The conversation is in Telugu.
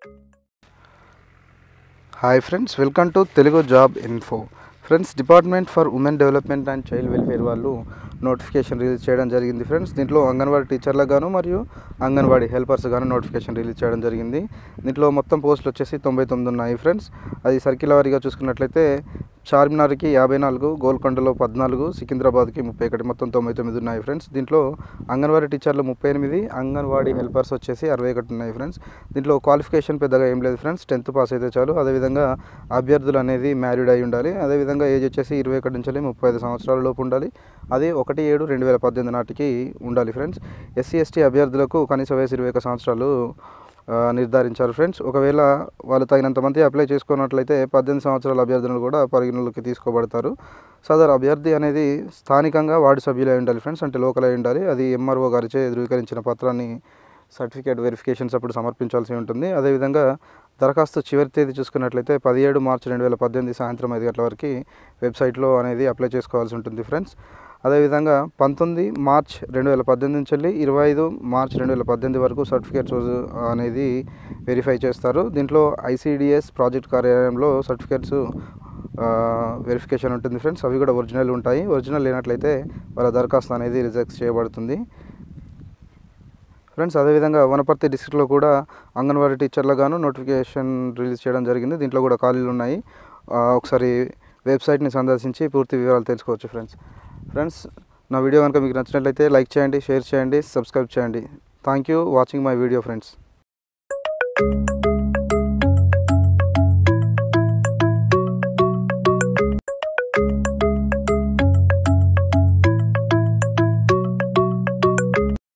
hi friends welcome to Telugu job info friends department for women development and child welfare వాళ్ళు నోటిఫికేషన్ రిలీజ్ చేయడం జరిగింది ఫ్రెండ్స్ దీంట్లో అంగన్వాడీ టీచర్లకు గాను మరియు అంగన్వాడీ హెల్పర్స్ గాను నోటిఫికేషన్ రిలీజ్ చేయడం జరిగింది దీంట్లో మొత్తం పోస్టులు వచ్చేసి తొంభై తొమ్మిది ఉన్నాయి ఫ్రెండ్స్ అది సర్కిల్ వారీగా చూసుకున్నట్లయితే చార్మినార్కి యాభై నాలుగు గోల్కొండలో పద్నాలుగు సికింద్రాబాద్కి ముప్పై ఒకటి మొత్తం తొంభై తొమ్మిది ఉన్నాయి ఫ్రెండ్స్ దీంట్లో అంగన్వాడీ టీచర్లు ముప్పై ఎనిమిది అంగన్వాడీ హెల్పర్స్ వచ్చేసి అరవై ఒకటి ఉన్నాయి ఫ్రెండ్స్ దీంట్లో క్వాలిఫికేషన్ పెద్దగా ఏం లేదు ఫ్రెండ్స్ టెన్త్ పాస్ అయితే చాలు అదేవిధంగా అభ్యర్థులు అనేది మ్యారీడ్ అయి ఉండాలి అదేవిధంగా ఏజ్ వచ్చేసి ఇరవై ఒకటి నుంచి ముప్పై ఐదు సంవత్సరాల లోపు ఉండాలి అది ఒకటి ఏడు రెండు వేల పద్దెనిమిది నాటికి ఉండాలి ఫ్రెండ్స్ ఎస్సీ ఎస్టీ అభ్యర్థులకు కనీస వయసు ఇరవై ఒక సంవత్సరాలు ఆ, నిర్ధారించారు ఫ్రెండ్స్ ఒకవేళ వాళ్ళు తగినంత మంది అప్లై చేసుకున్నట్లయితే పద్దెనిమిది సంవత్సరాల అభ్యర్థులను కూడా పరిగణలోకి తీసుకోబడతారు సదరు అభ్యర్థి అనేది స్థానికంగా వార్డు సభ్యులై ఉండాలి ఫ్రెండ్స్ అంటే లోకల్ అయి ఉండాలి అది ఎంఆర్ఓ గారిచే ధృవీకరించిన పత్రాన్ని సర్టిఫికేట్ వెరిఫికేషన్స్ అప్పుడు సమర్పించాల్సి ఉంటుంది అదేవిధంగా దరఖాస్తు చివరి తేదీ చూసుకున్నట్లయితే పదిహేడు మార్చి రెండు వేల పద్దెనిమిది సాయంత్రం ఐదు గంటల వరకు వెబ్సైట్లో అనేది అప్లై చేసుకోవాల్సి ఉంటుంది ఫ్రెండ్స్ అదేవిధంగా పంతొమ్మిది మార్చ్ రెండు వేల పద్దెనిమిది నుంచి వెళ్ళి ఇరవై ఐదు మార్చ్ రెండు వేల పద్దెనిమిది వరకు సర్టిఫికేట్స్ అనేది వెరిఫై చేస్తారు దీంట్లో ఐసీడిఎస్ ప్రాజెక్ట్ కార్యాలయంలో సర్టిఫికేట్స్ వెరిఫికేషన్ ఉంటుంది ఫ్రెండ్స్ అవి కూడా ఒరిజినల్ ఉంటాయి ఒరిజినల్ లేనట్లయితే వాళ్ళ దరఖాస్తు అనేది రిజెక్ట్ చేయబడుతుంది ఫ్రెండ్స్ అదేవిధంగా వనపర్తి డిస్ట్రిక్ట్లో కూడా అంగన్వాడీ టీచర్లకు గాను నోటిఫికేషన్ రిలీజ్ చేయడం జరిగింది దీంట్లో కూడా ఖాళీలు ఉన్నాయి ఆ, ఒకసారి వెబ్సైట్ని సందర్శించి పూర్తి వివరాలు తెలుసుకోవచ్చు ఫ్రెండ్స్ ఫ్రెండ్స్ నా వీడియో కనుక మీకు నచ్చినట్లయితే లైక్ చేయండి షేర్ చేయండి సబ్స్క్రైబ్ చేయండి thank you watching my video friends